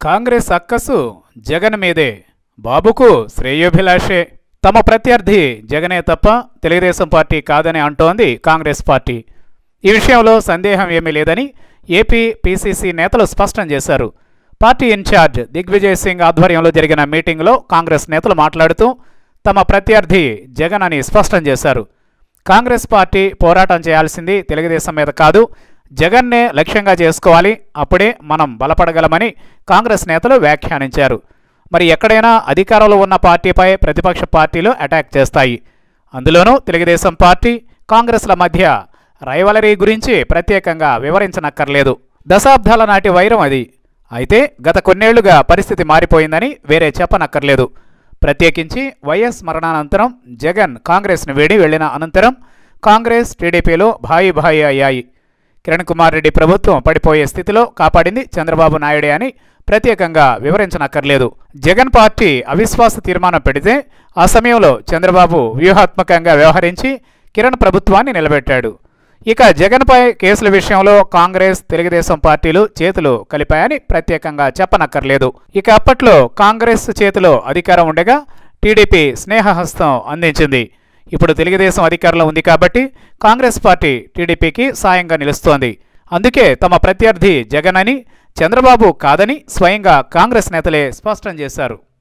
కాంగ్రెస్ అక్కసు జగన్ మీదే బాబుకు శ్రేయోభిలాషే తమ ప్రత్యర్థి జగనే తప్ప తెలుగుదేశం పార్టీ కాదని అంటోంది కాంగ్రెస్ పార్టీ ఈ విషయంలో సందేహం ఏమీ లేదని ఏపీ పీసీసీ నేతలు స్పష్టం చేశారు పార్టీ ఇన్ఛార్జ్ దిగ్విజయ్ సింగ్ ఆధ్వర్యంలో జరిగిన మీటింగ్లో కాంగ్రెస్ నేతలు మాట్లాడుతూ తమ ప్రత్యర్థి జగన్ అని స్పష్టం చేశారు కాంగ్రెస్ పార్టీ పోరాటం చేయాల్సింది తెలుగుదేశం మీద కాదు జగన్నే లక్ష్యంగా చేసుకోవాలి అప్పుడే మనం బలపడగలమని కాంగ్రెస్ నేతలు వ్యాఖ్యానించారు మరి ఎక్కడైనా అధికారంలో ఉన్న పార్టీపై ప్రతిపక్ష పార్టీలు అటాక్ చేస్తాయి అందులోనూ తెలుగుదేశం పార్టీ కాంగ్రెస్ల మధ్య రైవలరీ గురించి ప్రత్యేకంగా వివరించనక్కర్లేదు దశాబ్దాల నాటి వైరం అది అయితే గత కొన్నేళ్లుగా పరిస్థితి మారిపోయిందని వేరే చెప్పనక్కర్లేదు ప్రత్యేకించి వైఎస్ మరణానంతరం జగన్ కాంగ్రెస్ను వీడి వెళ్లిన అనంతరం కాంగ్రెస్ టీడీపీలో భాయి భాయి అయ్యాయి కిరణ్ కుమార్ రెడ్డి ప్రభుత్వం పడిపోయే స్థితిలో కాపాడింది చంద్రబాబు నాయుడే అని ప్రత్యేకంగా వివరించనక్కర్లేదు జగన్ పార్టీ అవిశ్వాస తీర్మానం పెడితే ఆ సమయంలో చంద్రబాబు వ్యూహాత్మకంగా వ్యవహరించి కిరణ్ ప్రభుత్వాన్ని నిలబెట్టాడు ఇక జగన్పై కేసుల విషయంలో కాంగ్రెస్ తెలుగుదేశం పార్టీలు చేతులు కలిపాయని ప్రత్యేకంగా చెప్పనక్కర్లేదు ఇక అప్పట్లో కాంగ్రెస్ చేతిలో అధికారం ఉండగా టీడీపీ స్నేహహస్తం అందించింది ఇప్పుడు తెలుగుదేశం అధికారంలో ఉంది కాబట్టి కాంగ్రెస్ పార్టీ టీడీపీకి సాయంగా నిలుస్తోంది అందుకే తమ ప్రత్యర్థి జగన్ అని చంద్రబాబు కాదని స్వయంగా కాంగ్రెస్ నేతలే స్పష్టం చేశారు